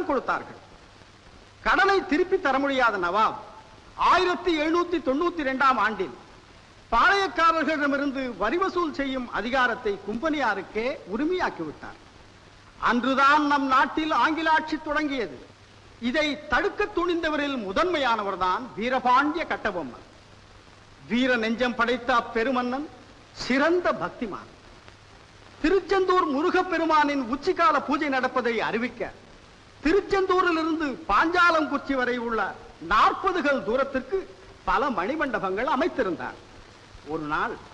கொடுத்தார்கள் கடனை திருப்பி தர முடியாத நவாப் ஆயிரத்தி எழுநூத்தி தொண்ணூத்தி இரண்டாம் ஆண்டில் பாளையக்காரர்களிடமிருந்து வரி வசூல் செய்யும் அதிகாரத்தை கும்பனியாருக்கே உரிமையாக்கிவிட்டார் அன்றுதான் நம் நாட்டில் ஆங்கில ஆட்சி தொடங்கியது இதை தடுக்க துணிந்தவரில் முதன்மையானவர்தான் வீரபாண்டிய கட்டபொம்மன் வீர நெஞ்சம் படைத்த அப்பெருமன்னன் சிறந்த பக்திமான் திருச்செந்தூர் முருகப்பெருமானின் உச்சிகால பூஜை நடப்பதை அறிவிக்க திருச்செந்தூரிலிருந்து பாஞ்சாலங்குறிச்சி வரை உள்ள நாற்பதுகள் தூரத்திற்கு பல மணிமண்டபங்கள் அமைத்திருந்தார் ஒரு நாள்